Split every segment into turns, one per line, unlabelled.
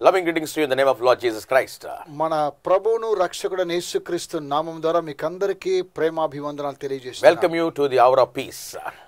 Loving greetings to you in the name of Lord Jesus Christ.
మన ప్రభువును రక్షకుడు యేసుక్రీస్తు నామం ద్వారా మీకు అందరికీ ప్రేమాభివందనాలు తెలియజేస్తాను
Welcome you to the hour of peace.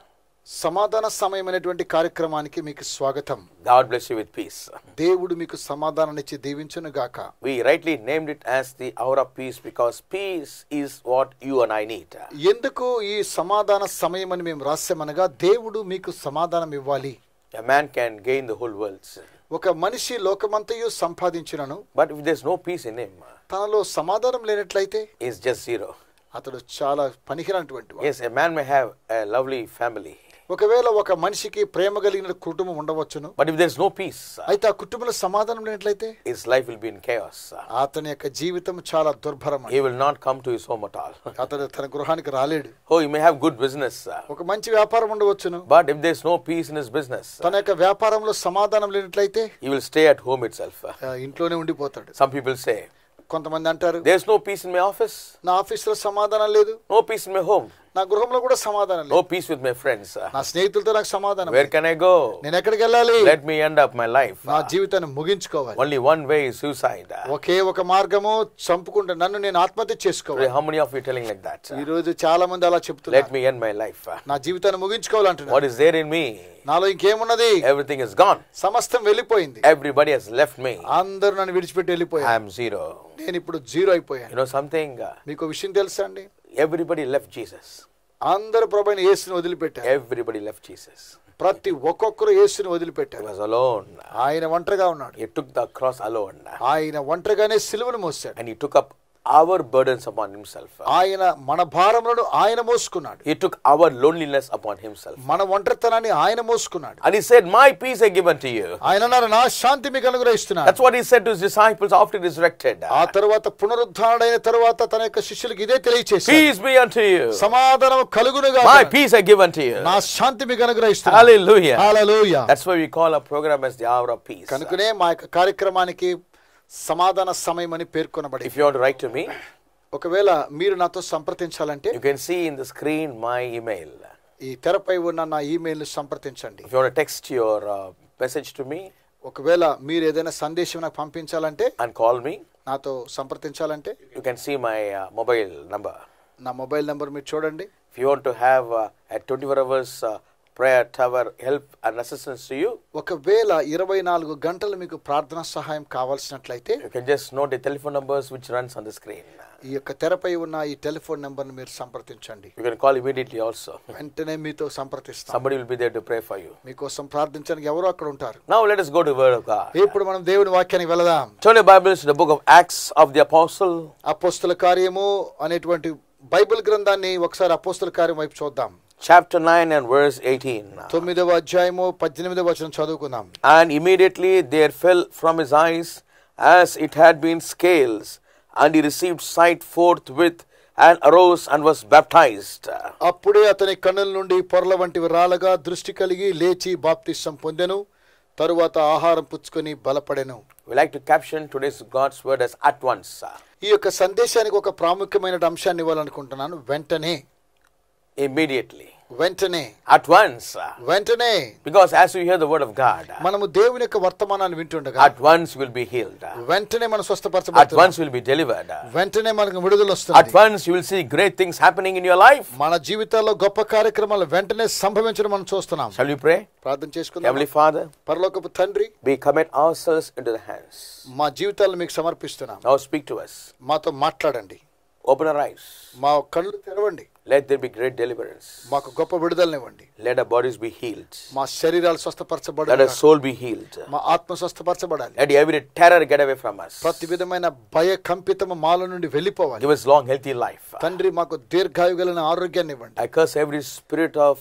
సమాధాన సమయమైనటువంటి కార్యక్రమానికి మీకు స్వాగతం
God bless you with peace.
దేవుడు మీకు సమాధానాన్ని ఇచ్చి దీవించును గాక
We rightly named it as the hour of peace because peace is what you and I need.
ఎందుకు ఈ సమాధాన సమయం అని మేము రాసామనగా దేవుడు మీకు సమాధానం ఇవ్వాలి
A man can gain the whole world,
ఒక మనిషి లోకమంతయు సంపాదించినను
but if there's no peace in him,
తనలో సమాధానం లేనట్లయితే
he's just zero.
అతడు చాలా పనికిరానటువంటి వాడు.
Yes, a man may have a lovely family,
ఒకవేళ ఒక మనిషికి ప్రేమ కలిగిన కుటుంబం ఉండవచ్చును
but if there's no peace,
అయితే ఆ కుటుంబంలో సమాధానం లేనట్లయితే
his life will be in chaos.
అతని యొక్క జీవితం చాలా దుర్భరం
He will not come to his home at all.
అతడు తన గృహానికి రాలేడు
Oh, he may have good business,
ఒక మంచి వ్యాపారం ఉండవచ్చును
but if there's no peace in his business,
తన యొక్క వ్యాపారంలో సమాధానం లేనట్లయితే
he will stay at home itself.
ఆ, ఇంట్లోనే ఉండిపోతాడు
Some people say,
కొంతమంది అంటారు
There's no peace in my office,
నా ఆఫీసులో సమాధానం లేదు
no peace in my home,
నా గృహంలో కూడా సమాధానం లేదు
no peace with my friends.
నా స్నేహితులతో నాకు సమాధానం
Where
లేదు.
can I go?
నేను ఎక్కడికి వెళ్ళాలి
Let me end up my life.
నా జీవితాన్ని ముగించుకోవాలి
Only one way is suicide.
ఒకే ఒక మార్గము చంపుకుంటా నన్ను నేను ఆత్మహత్య చేసుకోవాలి
How many of you telling like that?
ఈ రోజు చాలా మంది అలా
Let
చెప్తున్నారు
me end my life.
నా జీవితాన్ని ముగించుకోవాలంటున్నారు
What is there in me?
నాలో ఇంకేమున్నది
Everything is gone.
సమస్తం వెళ్ళిపోయింది
Everybody has left me.
అందరూ నన్ను విడిచిపెట్టి
I
వెళ్ళిపోయారు
am zero.
నేను ఇప్పుడు జీరో అయిపోయాను
You know something? Uh,
మీకు ఒక విషయం తెలుసా అండి
Everybody left Jesus.
అందరు ప్రభుని యేసుని వదిలిపెట్టారు
Everybody left Jesus.
ప్రతి ఒక్కొక్కరు యేసుని
He
వదిలిపెట్టారు
was alone.
ఆయన ఒంటరిగా ఉన్నాడు
He took the cross alone.
ఆయన ఒంటరిగానే సిలువను మోసాడు
And he took up our burdens upon himself.
ఆయన మన భారములను ఆయన మోసుకున్నాడు
He took our loneliness upon himself.
మన ఒంటరితనాన్ని ఆయన మోసుకున్నాడు
And he said, My peace I given to you.
ఆయన అన్నారు నా శాంతి మీకు అనుగ్రహిస్తున్నాను
That's what he said to his disciples after he resurrected.
ఆ తరువాత పునరుద్ధారణైన తరువాత తన యొక్క శిష్యులకు ఇదే తెలియచేసి
Peace be unto you.
సమాధానం కలుగునుగా
My peace I give unto you.
నా శాంతి మీకు అనుగ్రహిస్తున్నాను
Hallelujah.
Hallelujah
That's why we call our program as the hour of peace.
కనుకనే మా యొక్క కార్యక్రమానికి సమాధాన సమయం అని పేర్కొనబడి
If you want to write to me,
ఒకవేళ మీరు నాతో సంప్రదించాలంటే
you can see in the screen my email.
ఈ తెరపై ఉన్న నా ఈమెయిల్ సంప్రదించండి
If you want to text your uh, message to me
ఒకవేళ మీరు ఏదైనా సందేశం నాకు పంపించాలంటే
and call me,
నాతో సంప్రదించాలంటే
you can see my uh, mobile number.
నా మొబైల్ నెంబర్ మీరు చూడండి
If you want to have uh, a 24 hours uh, prayer tower help and assistance to you,
ఒకవేళ ఇరవై నాలుగు గంటలు మీకు ప్రార్థన సహాయం కావాల్సినట్లయితే
you can just note the telephone numbers which runs on the screen.
ఈ యొక్క తెరపై ఉన్న ఈ టెలిఫోన్ నెంబర్ని మీరు సంప్రదించండి
You can call immediately also.
వెంటనే మీతో సంప్రదిస్తాం
Somebody will be there to pray for you.
మీకోసం ప్రార్థించడానికి ఎవరో అక్కడ ఉంటారు
Now let us go to the Word of God.
ఇప్పుడు మనం దేవుని వాక్యానికి వెళదాం
Turn your Bibles to the book of Acts of the Apostle,
అపోస్తుల కార్యము అనేటువంటి బైబిల్ గ్రంథాన్ని ఒకసారి అపోస్తుల కార్యం వైపు చూద్దాం
chapter 9 and verse 18.
తొమ్మిదవ అధ్యాయము పద్దెనిమిదవ వచనం చదువుకుందాం
And immediately there fell from his eyes as it had been scales, and he received sight forthwith, and arose and was baptized.
అప్పుడే అతని కన్నుల నుండి పొరల వంటివి రాలగా దృష్టి కలిగి లేచి బాప్తిష్టం పొందెను తరువాత ఆహారం పుచ్చుకొని బలపడెను
We like to caption today's God's word as at once.
ఈ యొక్క సందేశానికి ఒక ప్రాముఖ్యమైన అంశాన్ని ఇవ్వాలనుకుంటున్నాను వెంటనే
Immediately.
వెంటనే
At once.
వెంటనే
Because as you hear the word of God,
మనము దేవుని యొక్క వర్తమానాన్ని వింటుండగా
at once you will be healed.
వెంటనే మనం
At
స్వస్థపరచబడుతున్నాం
once you will be delivered.
వెంటనే మనకు విడుదల
At
వస్తుంది
once you will see great things happening in your life.
మన జీవితాల్లో గొప్ప కార్యక్రమాలు వెంటనే సంభవించడం మనం చూస్తున్నాం
Shall we pray?
ప్రార్థన చేసుకుందాం
Heavenly Father,
పరలోకపు తండ్రి
we commit ourselves into the hands.
మా జీవితాలను మీకు సమర్పిస్తున్నాం
Now speak to us.
మాతో మాట్లాడండి
Open our eyes.
మా కళ్ళు తెరవండి
Let there be great deliverance.
మాకు గొప్ప విడుదలనివ్వండి
Let our bodies be healed.
మా శరీరాలు
Let
స్వస్థపరచబడాలి
our soul be healed.
మా ఆత్మ స్వస్థపరచబడాలి
Let every terror get away from us.
ప్రతి విధమైన భయ కంపితము మాల నుండి వెళ్ళిపోవాలి
Give us long, healthy life.
తండ్రి మాకు దీర్ఘాయు కలిగిన ఆరోగ్యాన్ని ఇవ్వండి
I curse every spirit of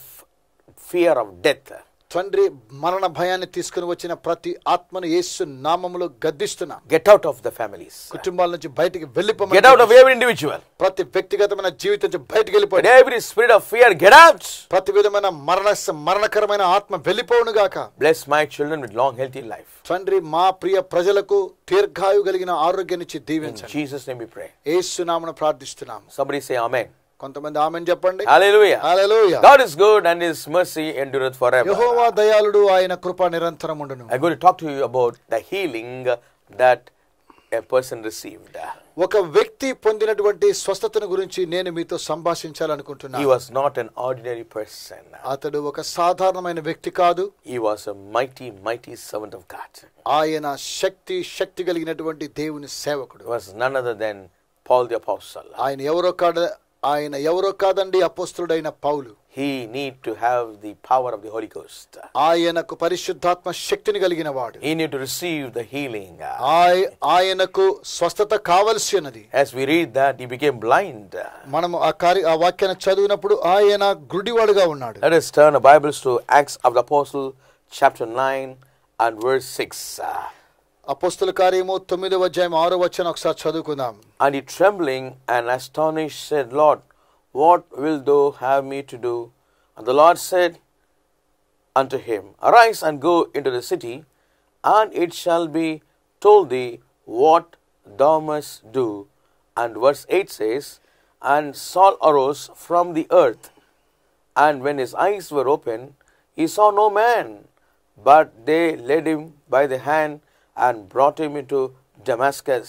fear of death.
తండ్రి మరణ భయాన్ని తీసుకుని వచ్చిన ప్రతి ఆత్మను యేసు నామములో గద్దిస్తున్నా
Get out of the families.
కుటుంబాల నుంచి బయటికి
Get
వెళ్ళిపోమని
out of every individual.
ప్రతి వ్యక్తిగతమైన జీవితం నుంచి బయటికి
Let
వెళ్ళిపోయి
every spirit of fear get out.
ప్రతి విధమైన మరణ మరణకరమైన ఆత్మ వెళ్ళిపోవును గాక
Bless my children with long, healthy life.
తండ్రి మా ప్రియ ప్రజలకు దీర్ఘాయు కలిగిన ఆరోగ్యాన్ని ఇచ్చి
In
దీవించండి
Jesus' name we pray.
యేసు నామను ప్రార్థిస్తున్నాము
Somebody say Amen.
కొంతమంది ఆమెను చెప్పండి
Hallelujah.
Hallelujah
God is good and His mercy endureth forever.
యెహోవా దయాళుడు ఆయన కృప నిరంతరం ఉండును
I'm going to talk to you about the healing that a person received.
ఒక వ్యక్తి పొందినటువంటి స్వస్థతను గురించి నేను మీతో సంభాషించాలనుకుంటున్నా
He was not an ordinary person.
అతడు ఒక సాధారణమైన వ్యక్తి కాదు
He was a mighty, mighty servant of God.
ఆయన శక్తి శక్తి కలిగినటువంటి దేవుని సేవకుడు
He was none other than Paul the Apostle.
ఆయన ఎవరో కాడ ఆయన ఎవరో కాదండి అపోస్తుడైన పౌలు
He need to have the power of the Holy Ghost.
ఆయనకు పరిశుద్ధాత్మ శక్తిని కలిగిన వాడు
He need to receive the healing.
ఆయ- ఆయనకు స్వస్థత కావలసి ఉన్నది
As we read that, he became blind.
మనము ఆ కార్య ఆ వాక్యాన్ని చదివినప్పుడు ఆయన గుడివాడుగా ఉన్నాడు
Let us turn our Bibles to Acts of the Apostle, chapter 9 and verse 6.
అపోస్తుల కార్యము తొమ్మిదవ అధ్యాయం ఆరో వచ్చిన ఒకసారి చదువుకుందాం
And he trembling and astonished said, Lord, what wilt thou have me to do? And the Lord said unto him, Arise and go into the city, and it shall be told thee what thou must do. And verse 8 says, And Saul arose from the earth, and when his eyes were opened, he saw no man, but they led him by the hand and brought him into Damascus.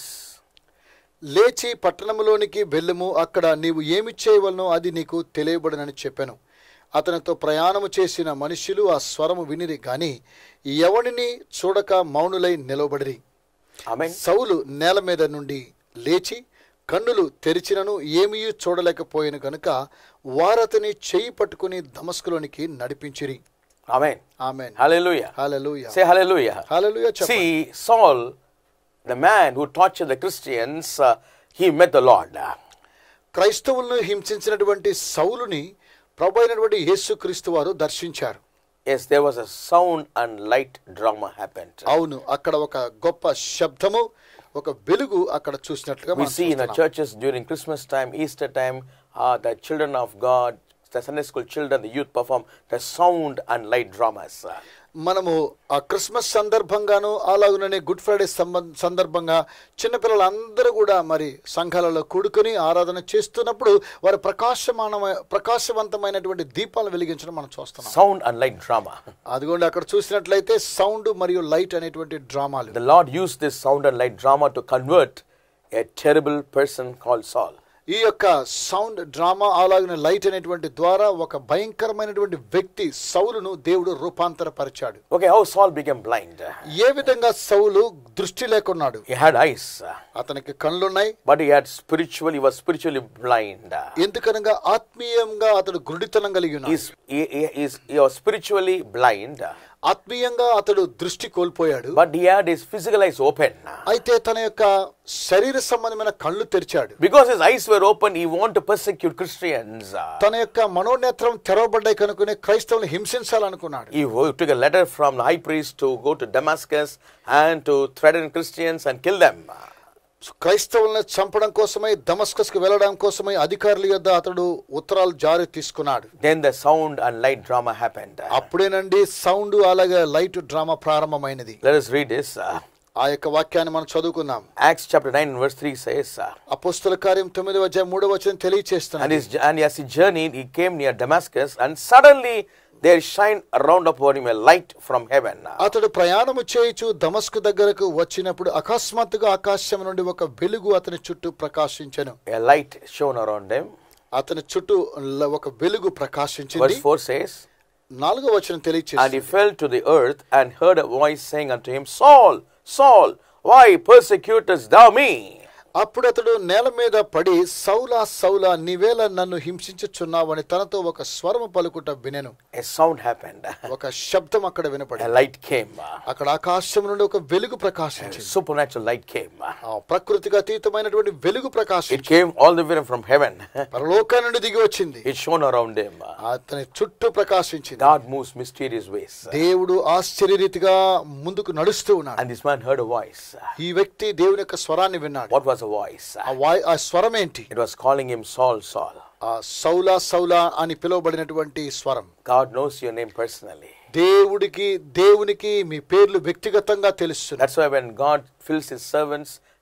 లేచి పట్టణములోనికి వెళ్ళుము అక్కడ నీవు ఏమి చేయవలనో అది నీకు తెలియబడనని చెప్పాను అతనితో ప్రయాణము చేసిన మనుష్యులు ఆ స్వరము వినిరి గాని ఎవరిని చూడక మౌనులై నిలవబడిరి
Amen.
సౌలు నేల మీద నుండి లేచి కన్నులు తెరిచినను ఏమీ చూడలేకపోయిన గనుక వారతని చేయి పట్టుకుని దమస్కులోనికి నడిపించిరి
Amen.
Amen
Hallelujah.
హల్లెలూయా
Say hallelujah.
హల్లెలూయా చెప్పండి
See, Saul, the man who tortured the Christians, uh, he met the Lord.
క్రైస్తవులను హింసించినటువంటి సౌలుని ప్రభు అయినటువంటి యేసుక్రీస్తు వారు దర్శించారు
Yes, there was a sound and light drama happened.
అవును అక్కడ ఒక గొప్ప శబ్దము ఒక వెలుగు అక్కడ చూసినట్లుగా
We
మనం
see in our
చూస్తున్నాం.
churches during Christmas time, Easter time, uh, the children of God, the Sunday school children, the youth perform the sound and light dramas.
మనము ఆ క్రిస్మస్ సందర్భంగాను అలాగుననే గుడ్ ఫ్రైడే సంబ- సందర్భంగా చిన్నపిల్లలందరూ కూడా మరి సంఘాలలో కూడుకొని ఆరాధన చేస్తున్నప్పుడు వారి ప్రకాశమాన ప్రకాశవంతమైనటువంటి దీపాలను వెలిగించడం మనం చూస్తున్నాం
Sound and light drama.
అదిగోండి అక్కడ చూసినట్లయితే సౌండ్ మరియు లైట్ అనేటువంటి డ్రామాలు
The Lord used this sound and light drama to convert a terrible person called Saul.
ఈ యొక్క సౌండ్ డ్రామా అలాగిన లైట్ అనేటువంటి ద్వారా ఒక భయంకరమైనటువంటి వ్యక్తి సౌలును దేవుడు రూపాంతరపరిచాడు
Okay, how Saul became blind?
ఏ విధంగా సౌలు దృష్టి లేకున్నాడు
He had eyes,
అతనికి కళ్ళున్నాయి
but he had spiritual, he was spiritually blind.
ఎందుకనగా ఆత్మీయంగా అతడు గురుడితనం కలిగి ఉన్నాడు
He's, he, he, he's, he was spiritually blind,
ఆత్మీయంగా అతడు దృష్టి కోల్పోయాడు
but he had his physical eyes open.
అయితే తన యొక్క శరీర సంబంధమైన కళ్ళు తెరిచాడు
Because his eyes were open, he wanted to persecute Christians.
తన యొక్క మనోనేత్రం తెరవబడ్డాయి కనుకునే క్రైస్తవులను హింసించాలనుకున్నాడు
He wo- took a letter from the high priest to go to Damascus and to threaten Christians and kill them.
క్రైస్తవులను చంపడం కోసమై దమస్కస్కు వెళ్ళడం కోసమై అధికారుల యొద్ద అతడు ఉత్తరాలు జారీ తీసుకున్నాడు
Then the sound and light drama happened.
అప్పుడేనండి సౌండ్ అలాగే లైట్ డ్రామా ప్రారంభమైనది
Let us read this. Uh,
ఆ యొక్క వాక్యాన్ని మనం చదువుకుందాం
Acts chapter 9 and verse 3 says, uh,
అపోస్తుల కార్యం తొమ్మిది అధ్యాయం మూడవ వచనం
and,
తెలియచేస్తున్నాడు
his, and as he journeyed, he came near Damascus, and suddenly there shined around upon him a light from heaven.
అతడు ప్రయాణము చేయుచు దమస్కు దగ్గరకు వచ్చినప్పుడు అకస్మాత్తుగా ఆకాశం నుండి ఒక వెలుగు అతని చుట్టూ ప్రకాశించెను
A light shone around him.
అతని చుట్టూ ల- ఒక వెలుగు ప్రకాశించింది
Verse 4 says,
నాలుగో వచనం
And he
తెలియచేసి
fell to the earth and heard a voice saying unto him, Saul, Saul, why persecutest thou me?
అప్పుడు అతడు నేల మీద పడి సౌలా సౌలా నీవేళ నన్ను హింసించుచున్నావని తనతో ఒక స్వరము పలుకుట వినెను
A sound happened.
ఒక శబ్దం అక్కడ వినపడి
A light came.
అక్కడ ఆకాశం నుండి ఒక వెలుగు ప్రకాశించింది
Supernatural light came.
ఆ ప్రకృతికి అతీతమైనటువంటి వెలుగు
It
ప్రకాశించి
came all the way from heaven.
పరలోకా నుండి దిగి వచ్చింది
It shone around him.
అతని చుట్టూ ప్రకాశించింది
God moves mysterious ways.
దేవుడు ఆశ్చర్యరీతిగా ముందుకు నడుస్తూ ఉన్నాడు
And this man heard a voice.
ఈ వ్యక్తి దేవుని యొక్క స్వరాన్ని విన్నాడు
What was the voice?
ఆ వాయ్ ఆ స్వరం ఏంటి
It was calling him Saul, Saul.
ఆ సౌలా సౌలా అని పిలువబడినటువంటి స్వరం
God knows your name personally.
దేవుడికి దేవునికి మీ పేర్లు వ్యక్తిగతంగా తెలుస్తుంది
That's why when God fills his servants,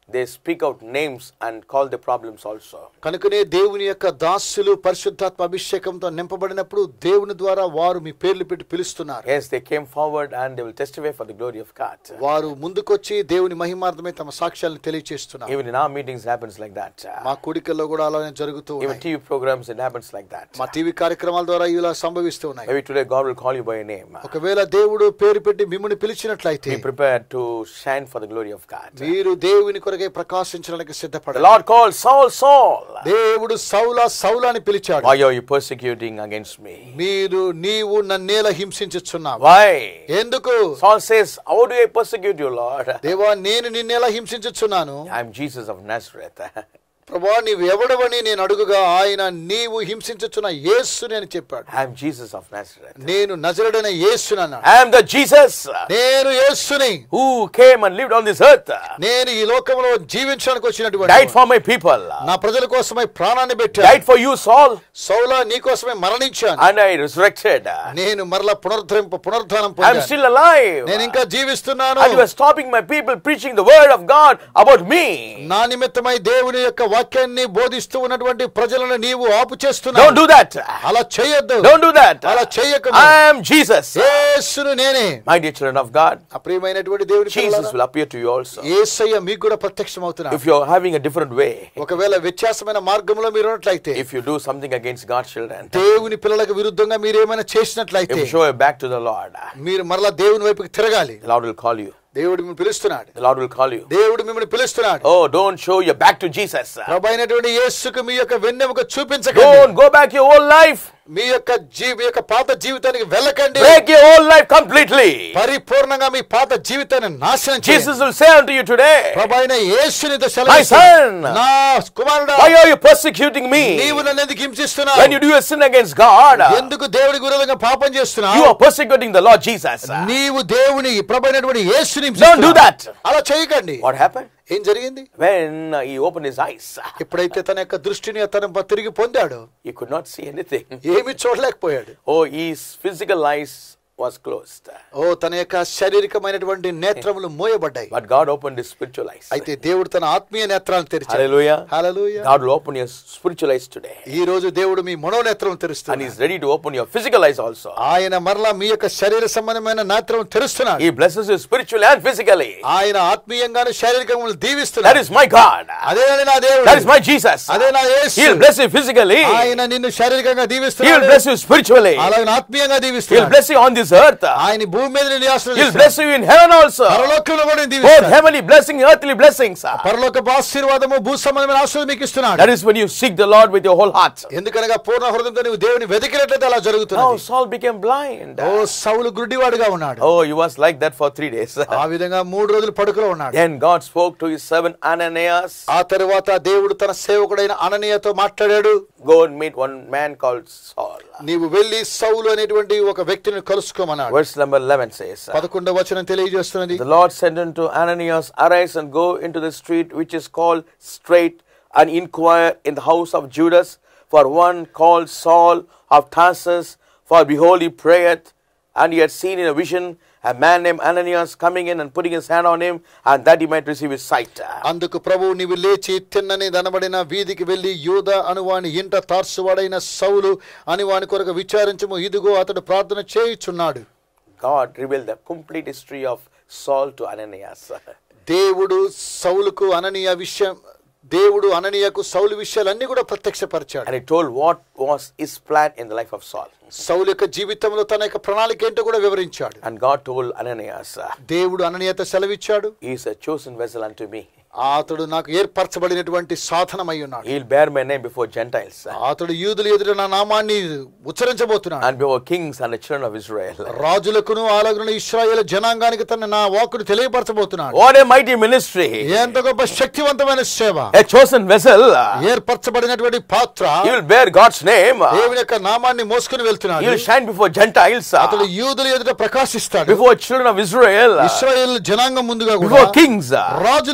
they speak out names and call the problems also.
కనుకనే దేవుని యొక్క దాసులు పరిశుద్ధాత్మ అభిషేకంతో నింపబడినప్పుడు దేవుని ద్వారా వారు మీ పేర్లు పెట్టి పిలుస్తున్నారు
Yes, they came forward and they will testify for the glory of God.
వారు ముందుకొచ్చి దేవుని మహిమార్థమై తమ సాక్ష్యాలను తెలియచేస్తున్నారు
Even in our meetings, it happens like that.
మా కూడికల్లో కూడా అలానే జరుగుతూ
Even
ఉన్నాయి
TV programs, it happens like that.
Maa TV కార్యక్రమాల ద్వారా ఇలా సంభవిస్తూ ఉన్నాయి
Maybe today God will call you by a name.
ఒకవేళ దేవుడు పేరు పెట్టి మిమ్మల్ని పిలిచినట్లయితే
Be prepared to shine for the glory of God.
మీరు దేవుని కొరకే ప్రకాశించడానికి
The
సిద్ధపడాలి
Lord called Saul, Saul.
దేవుడు సౌలా సౌలా అని పిలిచాడు
Why are you persecuting against me?
మీరు నీవు నన్నేల హింసించుచున్నావు
Why?
ఎందుకు
Saul says, How do I persecute you, Lord?
దేవా నేను నిన్నెలా హింసించుచున్నాను
I'm Jesus of Nazareth.
ప్రభా నీవు ఎవడవని నేను అడుగుగా ఆయన నీవు హింసించుచున్న యేసుని అని చెప్పాడు
I'm Jesus of Nazareth.
నేను నజరుడైన యేసుని అన్నాడు
I am the Jesus
నేను యేసుని
who came and lived on this earth,
నేను ఈ లోకంలో జీవించడానికి
died
వచ్చినటువంటి
for my people,
నా ప్రజల కోసమై ప్రాణాన్ని పెట్టాను
died for you, Saul,
సౌలా నీ కోసమే మరణించాను
and I resurrected.
నేను మరలా పునరుద్ధరింప పునరుద్ధానం
I'm
పొందాను
still alive.
నేను ఇంకా జీవిస్తున్నాను
And you are stopping my people preaching the word of God about me.
నా నిమిత్తమై దేవుని యొక్క వాక్యాన్ని బోధిస్తూ ఉన్నటువంటి ప్రజలను నీవు ఆపు
Don't
చేస్తున్నావు
do that.
అలా చేయొద్దు
Don't do that.
అలా చేయకము
I am Jesus.
యేసును నేనే
My dear children of God,
అప్రియమైనటువంటి దేవుని
Jesus
పిల్లలారా,
will appear to you also.
యేసయ్య మీకు కూడా ప్రత్యక్షం అవుతున్నాడు
If you're having a different way,
ఒకవేళ వ్యత్యాసమైన మార్గంలో మీరు ఉన్నట్లయితే
if you do something against God's children,
దేవుని పిల్లలకు విరుద్ధంగా మీరు ఏమైనా చేసినట్లయితే
if you show your back to the Lord,
మీరు మరలా దేవుని వైపుకి తిరగాలి
the Lord will call you.
దేవుడు మిమ్మల్ని పిలుస్తున్నాడు
The Lord will call you.
దేవుడు మిమ్మల్ని పిలుస్తున్నాడు
Oh, don't show your back to Jesus.
ప్రభు అయినటువంటి యేసుకు మీ యొక్క వెన్నెముక చూపించకండి
Don't go back your whole life.
మీ యొక్క జీ మీ యొక్క పాత జీవితానికి వెళ్ళకండి
Break your whole life completely.
పరిపూర్ణంగా మీ పాత జీవితాన్ని నాశనం చేయండి
Jesus will say unto you today,
ప్రభు అయిన యేసునితో
My
సెలవిస్తున్నాడు.
son,
నా కుమారుడా
why are you persecuting me?
నీవు నన్ను ఎందుకు
When
హింసిస్తున్నావు
you do a sin against God,
ఎందుకు దేవుడికి విరోధంగా పాపం
you
చేస్తున్నావు
are persecuting the Lord Jesus.
నీవు దేవుని ప్రభు అయినటువంటి యేసుని
Don't do
హింసిస్తున్నావు.
that.
అలా చేయకండి
What happened?
ఏం జరిగింది
When uh, he opened his eyes,
ఎప్పుడైతే తన యొక్క దృష్టిని తను తిరిగి పొందాడు
he could not see anything.
ఏమి చూడలేకపోయాడు
Oh, his physical eyes was closed.
ఓ తన యొక్క శారీరకమైనటువంటి నేత్రములు మోయబడ్డాయి
But God opened his spiritual eyes.
అయితే దేవుడు తన ఆత్మీయ నేత్రాలను తెరిచాడు
Hallelujah.
Hallelujah
God will open your spiritual eyes today.
ఈ రోజు దేవుడు మీ మనోనేత్రం
And
తెరుస్తాడు
he's ready to open your physical eyes also.
ఆయన మరలా మీ యొక్క శరీర సంబంధమైన నేత్రం తెరుస్తున్నాడు
He blesses you spiritually and physically.
ఆయన ఆత్మీయంగాను శారీరకంగా
That
దీవిస్తున్నాడు
is my God.
అదేనండి నా దేవుడు
That is my Jesus.
అదే నా యేసు
He'll bless you physically.
ఆయన నిన్ను శారీరకంగా
He will
దీవిస్తున్నాడు
bless you spiritually.
అలాగే ఆత్మీయంగా
He'll
దీవిస్తున్నాడు
bless you on this earth.
ఆయన భూమి మీద నిన్ను
He'll
ఆశీర్వదిస్తున్నాడు.
bless you in heaven also.
పరలోకంలో కూడా నిన్ను
Both
దీవిస్తాడు
heavenly blessing, earthly blessings.
పరలోక ఆశీర్వాదము భూ సంబంధమైన ఆశీర్వాదం మీకు ఇస్తున్నాడు
That is when you seek the Lord with your whole heart.
ఎందుకనగా పూర్ణ హృదయంతో నువ్వు దేవుని వెతికినట్లయితే అలా
Now
జరుగుతుంది
Saul became blind.
ఓ సౌలు గుడ్డివాడుగా ఉన్నాడు
Oh, he was like that for three days.
ఆ విధంగా మూడు రోజులు పడుకులో ఉన్నాడు
Then God spoke to his servant Ananias.
ఆ తరువాత దేవుడు తన సేవకుడైన అననీయతో మాట్లాడాడు
Go and meet one man called Saul.
నీవు వెళ్లి సౌలు అనేటువంటి ఒక వ్యక్తిని కలుసుకోమన్నాడు
Verse number 11 says,
పదకొండవ వచనం తెలియజేస్తున్నది
The Lord said unto Ananias, Arise and go into the street which is called Straight, and inquire in the house of Judas for one called Saul of Tarsus. For behold, he prayeth, and he had seen in a vision a man named Ananias coming in and putting his hand on him, and that he might receive his sight.
అందుకు ప్రభు నీవు లేచి తిన్నని దనబడిన వీధికి వెళ్లి యూద అనువాని ఇంట తార్సువాడైన సౌలు అని వాని కొరకు విచారించము ఇదిగో అతడు ప్రార్థన చేయుచున్నాడు
God revealed the complete history of Saul to Ananias.
దేవుడు సౌలుకు అననీయ విషయం దేవుడు అననీయకు సౌలు విషయాలన్నీ కూడా ప్రత్యక్షపరిచాడు
And he told what was his plan in the life of Saul.
సౌలు యొక్క జీవితంలో తన యొక్క ప్రణాళిక ఏంటో కూడా వివరించాడు
And God told Ananias,
దేవుడు అననీయత సెలవిచ్చాడు
He is a chosen vessel unto me.
అతడు నాకు ఏర్పరచబడినటువంటి సాధనమై ఉన్నాడు
He'll bear my name before Gentiles
అతడు యూదులు ఎదుట నా నామాన్ని ఉచ్చరించబోతున్నాడు
and before kings and the children of Israel.
రాజులకును ఆలగును ఇస్రాయేల్ జనాంగానికి తన నా వాక్కును తెలియపరచబోతున్నాడు
What a mighty ministry!
ఎంత గొప్ప శక్తివంతమైన సేవ
A chosen vessel.
ఏర్పరచబడినటువంటి పాత్ర
He will bear God's name.
దేవుని యొక్క నామాన్ని మోసుకుని
He
వెళ్తున్నాడు
will shine before Gentiles,
అతడు యూదుల ఎదుట ప్రకాశిస్తాడు
before children of Israel,
Israel జనాంగం ముందుగా కూడా
before kings.
రాజుల ఎదుట కూడా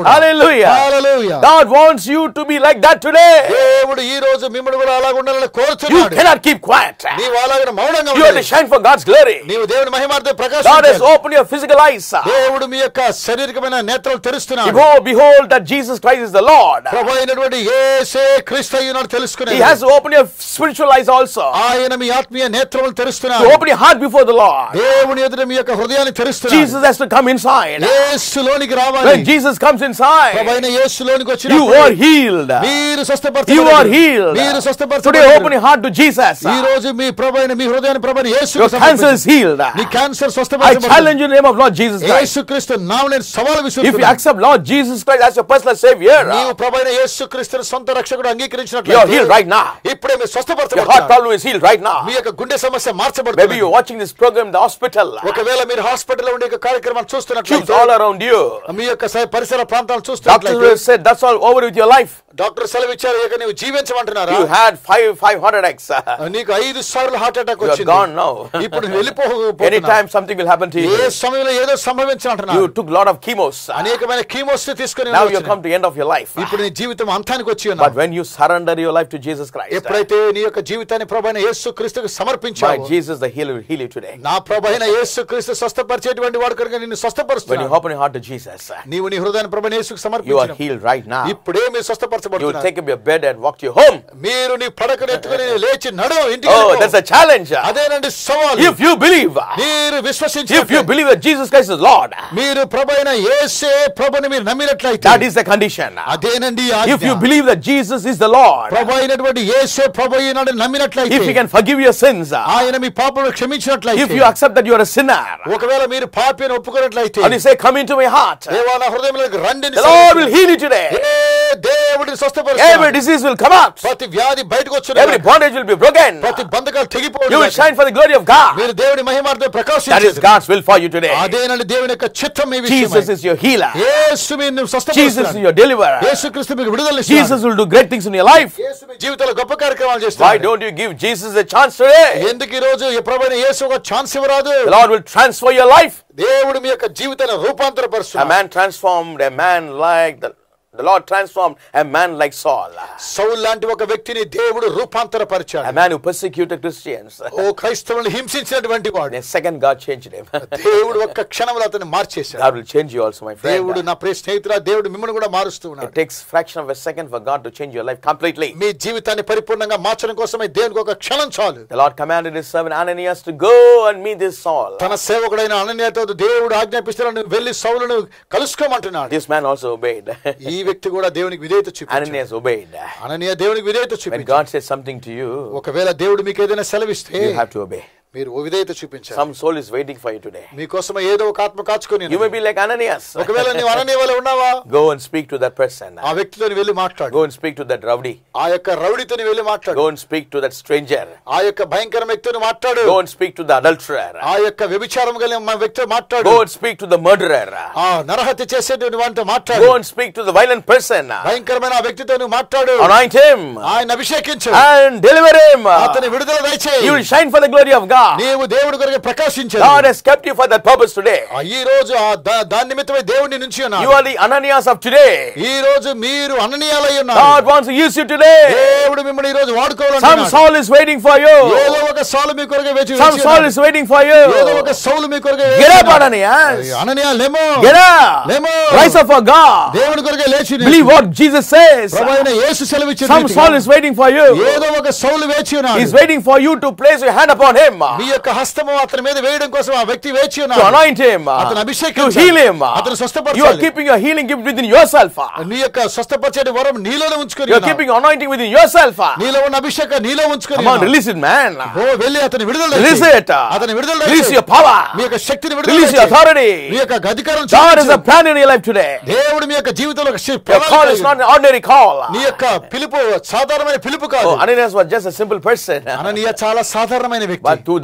కూడా
Hallelujah.
Hallelujah.
God wants you to be like that today.
దేవుడు ఈ రోజు మిమ్మల్ని కూడా అలాగ ఉండాలని
You
కోరుతున్నాడు
cannot keep quiet.
నీవు అలాగే మౌనంగా
You have to
ఉండాలి.
shine for God's glory.
నీవు దేవుని మహిమార్థ
God has
Prakasam
opened your physical eyes.
దేవుడు మీ యొక్క శారీరకమైన నేత్రాలు తెరుస్తున్నాడు
Behold, behold that Jesus Christ is the Lord.
ప్రభు అయినటువంటి ఏసే క్రీస్తు అయ్యున్నాడు తెలుసుకునే
He has to open your spiritual eyes also.
ఆయన మీ ఆత్మీయ నేత్రములు
To
తెరుస్తున్నాడు
open your heart before the Lord.
దేవుని ఎదుట మీ యొక్క హృదయాన్ని తెరుస్తున్నాడు
Jesus has to come inside.
యేసులోనికి రావాలి
When Jesus comes
Prabhu
inside,
అయిన యేసులోనికి
you
వచ్చినప్పుడు
are healed.
మీరు
You are
స్వస్థపరచబడారు
healed.
మీరు
Today, open
స్వస్థపరచబడారు
your heart to Jesus.
ఈ రోజు మీ ప్రభు అయిన మీ హృదయాన్ని ప్రభు అయిన యేసుకు
Your cancer is
సమర్పించండి.
healed.
నీ క్యాన్సర్
I
స్వస్థపరచబడింది
challenge you in the name of Lord Jesus Christ.
యేసుక్రీస్తు నామమున నేను సవాలు
If you
విసురుతున్నాను
accept Lord Jesus Christ as your personal Savior,
నీవు ప్రభు అయిన యేసుక్రీస్తుని సొంత రక్షకుడు
you are
అంగీకరించినట్లయితే
healed right now.
ఇప్పుడే మీరు
Your heart
స్వస్థపరచబడతారు
problem is healed right now.
మీ యొక్క గుండె సమస్య
Maybe
మార్చబడుతుంది
you're watching this program in the hospital.
ఒకవేళ మీరు హాస్పిటల్లో ఉండే యొక్క కార్యక్రమాన్ని
Cubes
చూస్తున్నట్లయితే
all around you.
మీ యొక్క స- పరిసర ప్రాంతాలు
Doctors
చూస్తున్నట్లయితే
will say that's all over with your life.
Doctor సెలవు ఇచ్చారు ఇక నువ్వు జీవించమంటున్నారా
You had five five heart attacks.
నీకు ఐదు సార్లు హార్ట్ అటాక్
You are
వచ్చింది
gone now.
ఇప్పుడు నువ్వు వెళ్ళిపోతున్నావు
Anytime something will happen to
A
you.
సమయంలో ఏదో సంభవించినట్టున్నారు
You took lot of chemos.
అనేకమైన కీమోస్ తీసుకొని
Now you
వచ్చినాయి.
come to the end of your life.
ఇప్పుడు నీ జీవితం అంతానికి వచ్చి
But
ఉన్నావు
when you surrender your life to Jesus Christ,
ఎప్పుడైతే నీ యొక్క జీవితాన్ని ప్రభైన యేసు క్రీస్తుకు
my
సమర్పించావు
Jesus the healer will heal you today.
నా ప్రభైన యేసు క్రీస్తు స్వస్థపరిచేటువంటి వాడు కనుక నిన్ను
When you
స్వస్థపరుస్తున్నాడు
open your heart to Jesus,
నీవు నీ హృదయాన్ని ప్రభైన యేసుకు
you are
సమర్పించిన
healed right now.
ఇప్పుడే మీరు
You will
స్వస్థపరచబడుతున్నారు
take up your bed and walk to your home.
మీరు నీ పడకను ఎత్తుకుని లేచి నడు ఇంటికి
Oh,
వెళ్ళిపో.
that's a challenge.
అదేనండి సవాల్
If you believe,
మీరు
if you
విశ్వసించి
believe that Jesus Christ is Lord,
మీరు ప్రభైన యేసే ప్రభుని మీరు నమ్మినట్లయితే
that is the condition.
అదేనండి
If you believe that Jesus is the Lord,
ప్రభు అయినటువంటి యేసే ప్రభు అయినాడు నమ్మినట్లయితే
if He can forgive your sins,
ఆయన మీ పాపను క్షమించినట్లయితే
if you accept that you are a sinner,
ఒకవేళ మీరు పాపి అని ఒప్పుకున్నట్లయితే
and you say, Come into my heart, the
దేవా నా హృదయంలోకి రండి అని
Lord will
service.
heal you today.
ఏ దేవుడిని
Every
స్వస్థపరుస్తాడు
disease will come out,
ప్రతి వ్యాధి బయటకు
every
వచ్చును
bondage will be broken.
ప్రతి బంధకాలు
You will
తెగిపోవడం
shine for the glory of God.
మీరు దేవుడి మహిమార్థం
That is
ప్రకాశించారు
God's will for you today.
అదేనండి దేవుని యొక్క చిత్తం మీ
Jesus
విషయమై.
is your healer.
యేసు మీరు
Jesus is
స్వస్థపరుస్తున్నాడు
your deliverer.
యేసుక్రీస్తు మీకు విడుదల
Jesus will do great things in your life.
యేసు మీ జీవితంలో గొప్ప కార్యక్రమాలు
Why
చేస్తాడు
don't you give Jesus a chance today?
ఎందుకు ఈ రోజు ఈ ప్రభువైన యేసు ఒక ఛాన్స్ ఇవ్వరాదు
The Lord will transfer your life.
దేవుడు మీ యొక్క జీవితాన్ని
A
రూపాంతరపరుస్తున్నాడు
man transformed, a man like the, the Lord transformed a man like Saul,
Saul లాంటి ఒక వ్యక్తిని దేవుడు
a
రూపాంతరపరిచాడు
man who persecuted Christians.
ఓ క్రైస్తవులను హింసించినటువంటి
In
వాడు
a second, God changed him.
దేవుడు ఒక్క క్షణంలో అతన్ని మార్చేశాడు
God will change you also, my
దేవుడు
friend.
నా ప్రియ స్నేహితురా దేవుడు మిమ్మల్ని కూడా మారుస్తూ ఉన్నాడు
It takes fraction of a second for God to change your life completely.
మీ జీవితాన్ని పరిపూర్ణంగా మార్చడం కోసమే దేవునికి ఒక క్షణం చాలు
The Lord commanded his servant Ananias to go and meet this Saul.
తన సేవకుడైన అనన్యతో దేవుడు ఆజ్ఞాపిస్తున్నాడు వెళ్లి సౌలును కలుసుకోమంటున్నాడు
This man also obeyed.
ఈ వ్యక్తి కూడా దేవునికి విధేయత చూపించాడు
Ananias obeyed.
అననీయ దేవునికి విధేయత
When
చూపించాడు
God says something to you,
ఒకవేళ దేవుడు మీకు ఏదైనా సెలవిస్తే
you have to obey.
మీరు ఓ విధేయత చూపించాలి
Some soul is waiting for you today.
మీకోసం ఏదో ఒక ఆత్మ కాచుకొని
You may be like Ananias.
ఒకవేళ నీవు అననీయ వల్ల ఉన్నావా
Go and speak to that person.
ఆ వ్యక్తితో వెళ్ళి మాట్లాడు
Go and speak to that rowdy.
ఆ యొక్క రౌడితో వెళ్ళి మాట్లాడు
Go and speak to that stranger.
ఆ యొక్క భయంకర వ్యక్తిని మాట్లాడు
Go and speak to the adulterer.
ఆ యొక్క వ్యభిచారం కలిగిన మా వ్యక్తితో మాట్లాడు
Go and speak to the murderer.
ఆ నరహత్య చేసేటువంటి వాటితో మాట్లాడు
Go and speak to the violent person.
భయంకరమైన ఆ వ్యక్తితో నువ్వు మాట్లాడు
Anoint him
ఆయన అభిషేకించు
and deliver him.
అతని విడుదల దయచేయి
You will shine for the glory of God.
నీవు దేవుడి కొరకు ప్రకాశించు
God has kept you for that purpose today.
ఆ ఈ రోజు ఆ దా- దాని నిమిత్తమై దేవుని నుంచి
You
ఉన్నాడు
are the Ananias of today.
ఈ రోజు మీరు అననీయాలై ఉన్నారు
God wants to use you today.
దేవుడు మిమ్మల్ని ఈ రోజు
Some
వాడుకోవాలనుకున్నాడు
soul is waiting for
ఏదో
you.
ఒక సాలు మీ కొరకు వేచి
Some
వేచి
soul
ఉన్నాడు.
is waiting for
ఏదో
you.
ఒక సౌలు మీ కొరకు
Get up,
వేచి
Ananias.
Ananias లేమో
Get up.
లేమో
Rise up for God.
దేవుడి కొరకే లేచి
Believe what Jesus says.
ప్రభు అయిన యేసు సెలవిచ్చిన
Some
రీతిగా
soul is waiting for you.
ఏదో ఒక సౌలు వేచి ఉన్నాడు
He's waiting for you to place your hand upon him.
మీ యొక్క హస్తము అతని మీద వేయడం కోసం ఆ వ్యక్తి వేచి
To
ఉన్నాడు
anoint him.
అతను
To
అభిషేకించాలి.
heal him.
అతను స్వస్థపరచాలి.
You are keeping your healing gift within yourself.
నీ యొక్క స్వస్థపరిచే వరం నీలోనే ఉంచుకొని
You are
ఉన్నావు.
keeping anointing within yourself.
నీలో ఉన్న అభిషేకం నీలో ఉంచుకొని
Come on,
ఉన్నావు.
release it, man.
ఓ వెళ్ళి అతని విడుదల
Release
దయచేయి.
it.
అతని విడుదల
Release
దయచేయి.
your power.
మీ యొక్క శక్తిని విడుదల
Release your
దయచేయి.
authority.
మీ యొక్క అధికారం
God has
చూపించు.
a plan in your life today.
దేవుడు మీ యొక్క జీవితంలో ఒక శి-
Your
ప్రణాళిక
call is
కలిగి
not an ordinary call.
నీ యొక్క పిలుపు సాధారణమైన పిలుపు కాదు
Oh, Ananias was just a simple person.
అననీయ చాలా సాధారణమైన వ్యక్తి
But through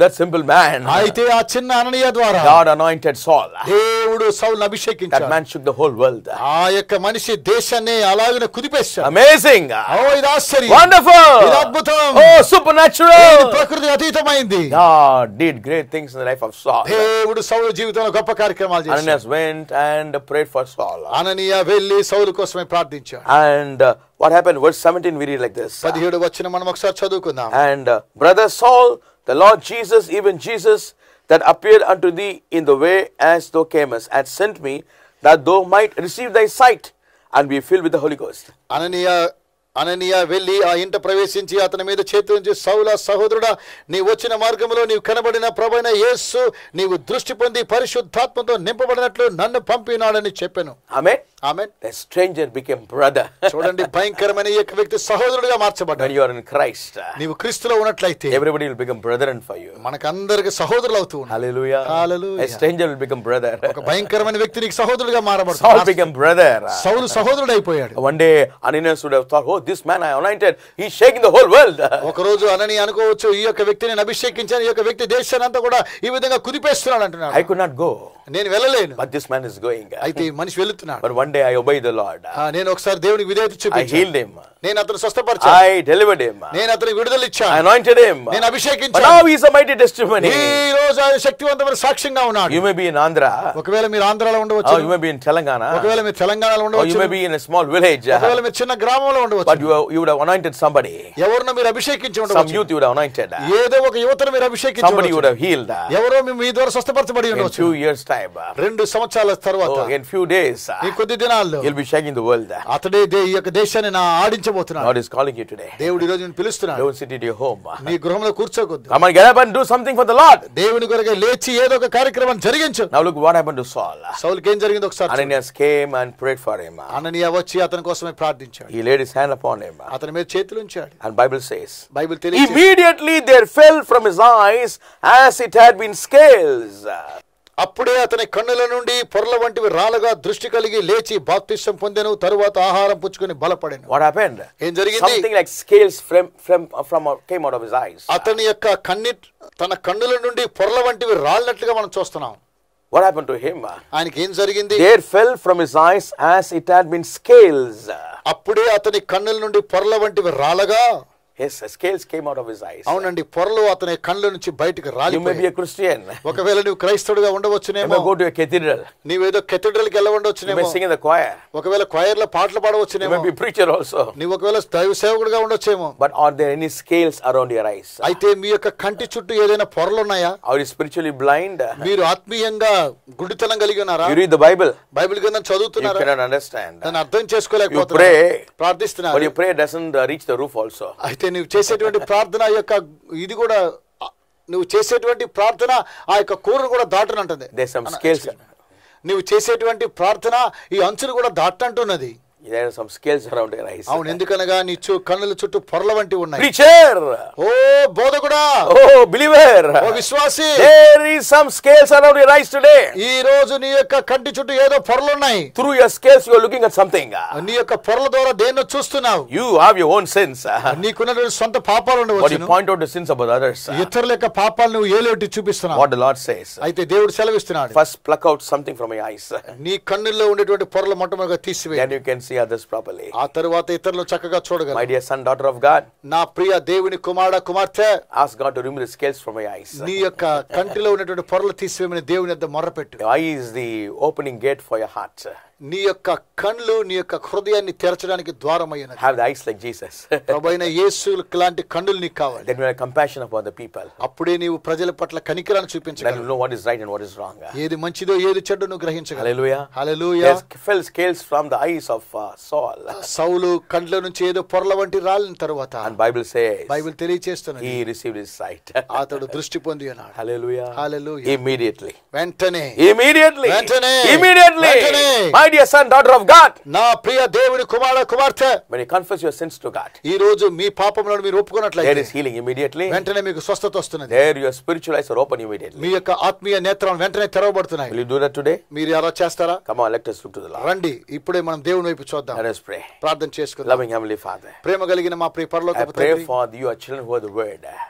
that simple man,
అయితే ఆ చిన్న అననీయ ద్వారా
God anointed Saul.
దేవుడు సౌలు
That
అభిషేకించాడు
man shook the whole world.
ఆ యొక్క మనిషి దేశాన్ని అలాగనే కుదిపేశాడు
Amazing.
ఓ ఇది ఆశ్చర్యం
Wonderful.
ఇది అద్భుతం
Oh,
ఇది
supernatural.
ప్రకృతి అతీతమైంది
God did great things in the life of Saul.
దేవుడు సౌలు జీవితంలో గొప్ప కార్యక్రమాలు చేశాడు
Ananias went and prayed for Saul.
అననీయ వెళ్ళి సౌలు కోసమే ప్రార్థించాడు
And uh, what happened? Verse 17, we read like this.
పదిహేడు వచ్చిన మనం ఒకసారి చదువుకుందాం
And uh, brother Saul, the Lord Jesus, even Jesus, that appeared unto thee in the way as thou camest, and sent me, that thou might receive thy sight and be filled with the Holy Ghost.
అననీయ అననీయ వెళ్ళి ఆ ఇంట ప్రవేశించి అతని మీద చేతి ఉంచి సౌల సహోదరుడా నీ వచ్చిన మార్గంలో నీవు కనబడిన ప్రభైన యేసు నీవు దృష్టి పొంది పరిశుద్ధాత్మతో నింపబడినట్లు నన్ను పంపినాడని చెప్పాను
Amen.
ఆమె
The stranger became brother.
చూడండి భయంకరమైన ఈ యొక్క వ్యక్తి సహోదరుడిగా
when
మార్చబడ్డాడు
you are in Christ, uh,
నీవు క్రీస్తులో ఉన్నట్లయితే
everybody will become brethren for you.
మనకందరికి సహోదరులు అవుతూ ఉన్నారు
Hallelujah.
Hallelujah.
A stranger will become brother.
ఒక భయంకరమైన వ్యక్తి నీకు సహోదరుడిగా
Saul
మారబడుతుంది
became brother.
సౌలు సహోదరుడు అయిపోయాడు
One day, Ananias would have thought, oh, this man I anointed, he's shaking the whole world.
ఒక రోజు అనని అనుకోవచ్చు ఈ యొక్క వ్యక్తిని నేను అభిషేకించాను ఈ యొక్క వ్యక్తి దేశాన్ని అంతా కూడా ఈ విధంగా కుదిపేస్తున్నాడు
I
అంటున్నాడు
could not go,
నేను వెళ్ళలేను
but this man is going.
అయితే ఈ మనిషి వెళుతున్నాడు
But one day I obeyed the Lord.
ఆ, నేను ఒకసారి దేవునికి విధేయత
I
చూపించాను
healed him.
నేను అతను స్వస్థపరిచాను
I delivered him.
నేను అతనికి విడుదల
I
ఇచ్చాను
anointed him.
నేను
But
అభిషేకించాను
now he's a mighty testimony.
ఈ రోజు ఆయన శక్తివంతమైన సాక్ష్యంగా ఉన్నాడు
You may be in Andhra,
ఒకవేళ మీరు ఆంధ్రాలో
or
ఉండవచ్చు
you may be in Telangana,
ఒకవేళ మీరు తెలంగాణలో
or you
ఉండవచ్చు
may be in a small village,
ఒకవేళ మీరు చిన్న గ్రామంలో
but
ఉండవచ్చు
you, you would have anointed somebody.
ఎవరినో మీరు అభిషేకించి
Some
ఉండవచ్చు
youth you would have anointed.
ఏదో ఒక యువతను మీరు అభిషేకించి
Somebody you would
ఉండవచ్చు.
have healed.
ఎవరో మీ- మీ ద్వారా స్వస్థపరచబడి
In
ఉండవచ్చు
few years' time,
రెండు సంవత్సరాల తర్వాత
oh, in few days,
ఈ కొద్ది దినాల్లో
you'll be shaking the world.
అతడే దే- ఈ యొక్క దేశాన్ని నా ఆడించబోతున్నాడు
God is calling you today.
దేవుడు ఈ రోజు నిన్ను పిలుస్తున్నాడు
Don't sit at your home.
నీ గృహంలో కూర్చోకొద్దు
Come on, get up and do something for the Lord.
దేవుని కొరకే లేచి ఏదో ఒక కార్యక్రమం జరిగించు
Now look what happened to Saul.
సౌలుకి ఏం జరిగింది ఒకసారి చూడు.
Ananias came and prayed for him.
అననీయ వచ్చి అతని కోసమే ప్రార్థించాడు
He laid his hand upon him.
అతని మీద చేతులు ఉంచాడు
And Bible says,
బైబిల్ తెలియ
immediately there fell from his eyes as it had been scales.
అప్పుడే అతని కన్నుల నుండి పొరల వంటివి రాలగా దృష్టి కలిగి లేచి బాప్తిష్టం పొందెను తరువాత ఆహారం పుచ్చుకొని బలపడెను
What happened?
ఏం జరిగింది
Something like scales from, from, from out- came out of his eyes.
అతని యొక్క కన్ని తన కన్నుల నుండి పొరల వంటివి రాలినట్లుగా మనం చూస్తున్నాం
What happened to him?
ఆయనకి ఏం జరిగింది
There fell from his eyes as it had been scales.
అప్పుడే అతని కన్నుల నుండి పొరల వంటివి రాలగా
Yes, scales came out of his eyes.
అవునండి పొరలు అతని కళ్ళ నుంచి బయటకు
You may be
రాలిపోయి
a Christian.
ఒకవేళ నువ్వు క్రైస్తవుడిగా
You
ఉండవచ్చునేమో
may go to a cathedral.
నీవేదో కెథడ్రల్ కి
You
వెళ్ళవచ్చునేమో
may sing in the choir.
ఒకవేళ choir లో పాటలు
You
పాడవచ్చునేమో
may be a preacher also.
నీవు ఒకవేళ దైవ సేవకుడిగా ఉండొచ్చేమో
But are there any scales around your eyes?
అయితే మీ యొక్క కంటి చుట్టూ ఏదైనా పొరలు ఉన్నాయా
Are you spiritually blind?
మీరు ఆత్మీయంగా గుడితనం కలిగి ఉన్నారా
You read the Bible.
Bible గ్రంథం
You
చదువుతున్నారా
cannot understand.
దాన్ని అర్థం
You
చేసుకోలేకపోతున్నారు
pray, but
ప్రార్థిస్తున్నారు
your prayer doesn't uh, reach the roof also.
అయితే నువ్వు చేసేటువంటి ప్రార్థన యొక్క ఇది కూడా ఆ, నువ్వు చేసేటువంటి ప్రార్థన ఆ యొక్క కూరను కూడా దాటనంటుంది
There's some scales.
నువ్వు చేసేటువంటి ప్రార్థన ఈ అంచును కూడా దాటంటున్నది
There are some scales around your eyes.
అవును ఎందుకనగా నీ చూ కన్నుల చుట్టూ పొరల వంటి ఉన్నాయి
Preacher!
ఓ బోధకుడా
Oh, believer!
ఓ విశ్వాసి
There is some scales around your eyes today.
ఈ రోజు నీ యొక్క కంటి చుట్టూ ఏదో పొరలు ఉన్నాయి
Through your scales, you are looking at something.
నీ యొక్క పొరల ద్వారా దేన్నో చూస్తున్నావు
You have your own sins.
నీకున్నటువంటి సొంత పాపాలు
But you
ఉండవచ్చు
point out the sins about others.
ఇతరుల యొక్క పాపాలు నువ్వు Eleti చూపిస్తున్నావు
What the Lord says.
అయితే దేవుడు సెలవిస్తున్నాడు
First, pluck out something from your eyes.
నీ కన్నుల్లో ఉండేటువంటి పొరలు మొట్టమొదటిగా తీసివేయి
Then you can see others properly.
ఆ తరువాత ఇతరులు చక్కగా
My
చూడగలరు
dear son, daughter of God,
నా ప్రియ దేవుని కుమారుడ కుమార్తె
ask God to remove the scales from your eyes.
నీ యొక్క కంటిలో ఉన్నటువంటి పొరలు తీసివేయమని దేవుని యొద్ద మొర్రపెట్టు
Your eye is the opening gate for your heart.
నీ యొక్క కళ్ళు నీ యొక్క హృదయాన్ని తెరచడానికి ద్వారమైనది
Have the eyes like Jesus.
ప్రభైన యేసు లాంటి కన్నులు నీకు కావాలి
then you have compassion upon the people.
అప్పుడే నీవు ప్రజల పట్ల కనికరాన్ని
Then
చూపించగలవు
you know what is right and what is wrong.
ఏది మంచిదో ఏది చెడ్డో నువ్వు గ్రహించగలవు
Hallelujah.
Hallelujah
There's fell scales from the eyes of uh, Saul.
సౌలు కండ్ల నుంచి ఏదో పొరల వంటి రాలిన తరువాత
And Bible says
బైబిల్ తెలియచేస్తున్నది
he received his sight.
అతడు దృష్టి పొంది ఉన్నాడు
Hallelujah.
Hallelujah.
Immediately.
వెంటనే
Immediately.
వెంటనే.
Immediately.
వెంటనే.
My dear son, daughter of God.
నా ప్రియ దేవుని కుమార కుమార్తె
When you confess your sins to God,
ఈ రోజు మీ పాపములను మీరు
there
ఒప్పుకున్నట్లయితే
is healing immediately.
వెంటనే మీకు స్వస్థత వస్తున్నది
There your spiritual eyes are open immediately.
మీ యొక్క ఆత్మీయ నేత్రం వెంటనే తెరవబడుతున్నాయి
Will you do that today?
మీరు ఎలా చేస్తారా
Come on, let us look to the Lord.
రండి ఇప్పుడే మనం దేవుని వైపు చూద్దాం
Let us pray.
ప్రార్థన చేసుకుందాం
Loving Heavenly Father,
ప్రేమ కలిగిన మా ప్రియ
I
పరలోకపు
pray
తండ్రి
for your children who are the word.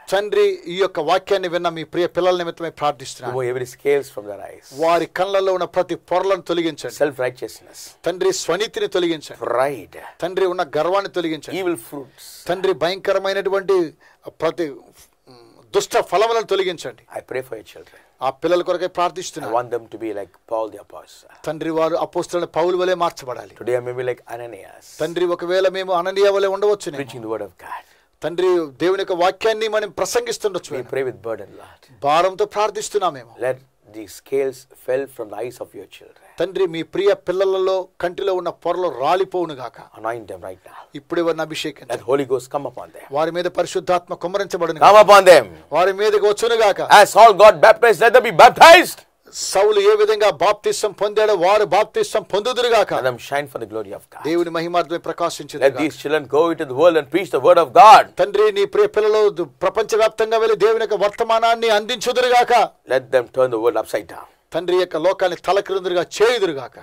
తండ్రి ఈ యొక్క వాక్యాన్ని విన్న మీ ప్రియ పిల్లల నిమిత్తమై ప్రార్థిస్తున్నాను
Remove every scales from their eyes.
వారి కళ్ళల్లో ఉన్న ప్రతి పొరలను తొలగించండి
Self righteousness,
తండ్రి స్వనీతిని తొలగించండి
pride,
తండ్రి ఉన్న గర్వాన్ని తొలగించండి
evil fruits.
తండ్రి భయంకరమైనటువంటి ప్రతి మ్, దుష్ట ఫలములను తొలగించండి
I pray for your children.
ఆ పిల్లల కొరకై
I
ప్రార్థిస్తున్నాను
want them to be like Paul the Apostle.
తండ్రి వారు అపోస్తుల పౌలు వలె మార్చబడాలి
Today I may be like Ananias,
తండ్రి ఒకవేళ మేము అననీయ వలె ఉండవచ్చు
preaching the word of God.
తండ్రి దేవుని యొక్క వాక్యాన్ని మనం ప్రసంగిస్తుండొచ్చు
We pray with burden, Lord.
భారంతో ప్రార్థిస్తున్నామేమో
Let the scales fell from the eyes of your children.
తండ్రి మీ ప్రియ పిల్లలలో కంటిలో ఉన్న పొరలు రాలిపోవును గాక
Anoint them right now.
ఇప్పుడే వారిని అభిషేకించండి
Let Holy Ghost come upon them.
వారి మీద పరిశుద్ధాత్మ కుమ్మరించబడును
Come upon them.
వారి మీదకి వచ్చును గాక
As Saul got baptized, let them be baptized.
సౌలు ఏ విధంగా బాప్తిస్తం పొందాడో వారు బాప్తిస్తం పొందుదురు గాక
Let them shine for the glory of God.
దేవుని మహిమార్థమే ప్రకాశించదు
Let these children go into the world and preach the word of God.
తండ్రి నీ ప్రియ పిల్లలు ప్రపంచ వ్యాప్తంగా వెళ్ళి దేవుని యొక్క వర్తమానాన్ని అందించుదురు గాక
Let them turn the world upside down.
తండ్రి యొక్క లోకాన్ని తలక్రిందురుగా చేయుదురు గాక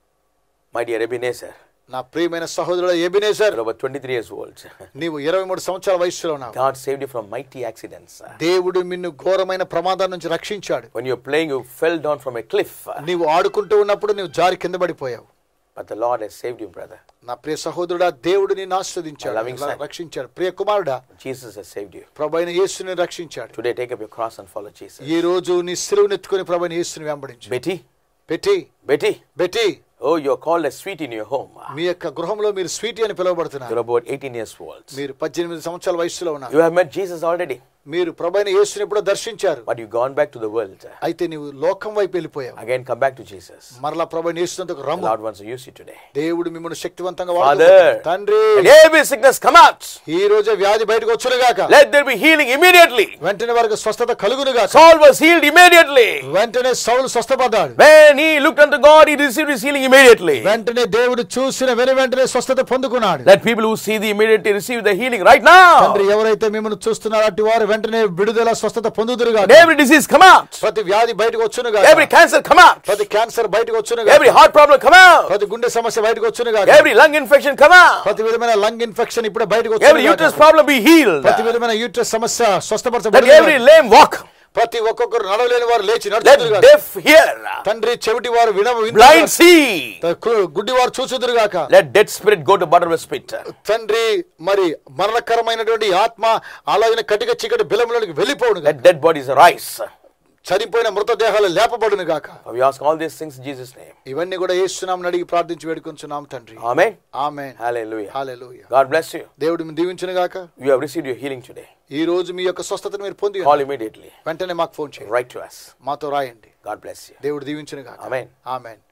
My dear Ebenezer,
నా ప్రియమైన సహోదరుడు ఎబినేసర్
you're about 23 years old.
నీవు ఇరవై మూడు సంవత్సరాల వయసులో ఉన్నావు
God saved you from mighty accidents.
దేవుడు నిన్ను ఘోరమైన ప్రమాదం నుంచి రక్షించాడు
When you're playing, you fell down from a cliff.
నీవు ఆడుకుంటూ ఉన్నప్పుడు నీవు జారి కింద పడిపోయావు
But the Lord has saved you, brother.
నా ప్రియ సహోదరుడా దేవుడు నిన్ను ఆస్వాదించాడు
Loving son.
రక్షించాడు ప్రియ కుమారుడా
Jesus has saved you.
ప్రభైన యేసుని రక్షించాడు
Today, take up your cross and follow Jesus.
ఈ రోజు నీ సిలువనెత్తుకొని ప్రభైన యేసుని వెంబడించు
Betty,
పెట్టి
Betty,
బెట్టి
oh, you're called a sweet in your home.
మీ యొక్క గృహంలో మీరు స్వీటీ అని పిలువబడుతున్నారు
You're about 18 years old.
మీరు పద్దెనిమిది సంవత్సరాల వయసులో ఉన్నారు
You have met Jesus already,
మీరు ప్రభైన యేసుని ఎప్పుడో దర్శించారు
but you've gone back to the world.
అయితే నీవు లోకం వైపు వెళ్ళిపోయావు
Again, come back to Jesus.
మరలా ప్రభైన యేసునందుకు
The
rum
Lord wants to use you today.
దేవుడు మిమ్మల్ని శక్తివంతంగా
Father,
వాడుకుంటున్నాడు. తండ్రి
Let every sickness come out.
ఈ రోజే వ్యాధి బయటకు వచ్చునుగాక
Let there be healing immediately.
వెంటనే వారికి స్వస్థత కలుగునుగాక
Saul was healed immediately.
వెంటనే సౌలు స్వస్థపడ్డాడు
When he looked unto God, he received his healing immediately.
వెంటనే దేవుడు చూసిన వెను వెంటనే స్వస్థత పొందుకున్నాడు
Let people who see the immediately receive the healing right now.
తండ్రి ఎవరైతే మిమ్మల్ని చూస్తున్నారో అట్టి వారు వెంటనే విడుదల స్వస్థత పొందుదురుగా
Let every disease come out.
ప్రతి వ్యాధి బయటకు వచ్చునుగా
Every cancer come out.
ప్రతి క్యాన్సర్ బయటకు వచ్చునుగా
Every heart problem come out.
ప్రతి గుండె సమస్య బయటకు వచ్చునుగా
Every lung infection come out.
ప్రతి విధమైన లంగ్ ఇన్ఫెక్షన్ ఇప్పుడే బయటకు
Every uterus
వచ్చునుగాక.
problem be healed.
ప్రతి విధమైన యూట్రస్ సమస్య
Let
స్వస్థపరచబడి
every lame walk.
ప్రతి ఒక్కొక్కరు నడవలేని వారు లేచి
Let
నడుచుదురుగాక
deaf hear.
తండ్రి చెవిటి వారు విన
Blind see.
గుడ్డి వారు చూచుదురుగాక
Let dead spirit go to bottomless pit.
తండ్రి మరి మరణకరమైనటువంటి ఆత్మ అలాగే కటిక చీకటి బిలములోనికి వెళ్ళిపోవును
Let dead bodies arise.
చనిపోయిన మృతదేహాలు లేపబడును గాక
For we ask all these things in Jesus' name.
ఇవన్నీ కూడా ఏస్తున్నాం అడిగి ప్రార్థించి వేడుకొంచున్నాం తండ్రి
Amen.
ఆమె
Hallelujah.
Hallelujah
God bless you.
దేవుడు మీ దీవించును గాక
You have received your healing today.
ఈ రోజు మీ యొక్క స్వస్థతను మీరు పొంది
Call immediately.
వెంటనే మాకు ఫోన్ చేయండి
Write to us.
మాతో రాయండి
God bless you.
దేవుడు దీవించును గాక
Amen.
ఆమెన్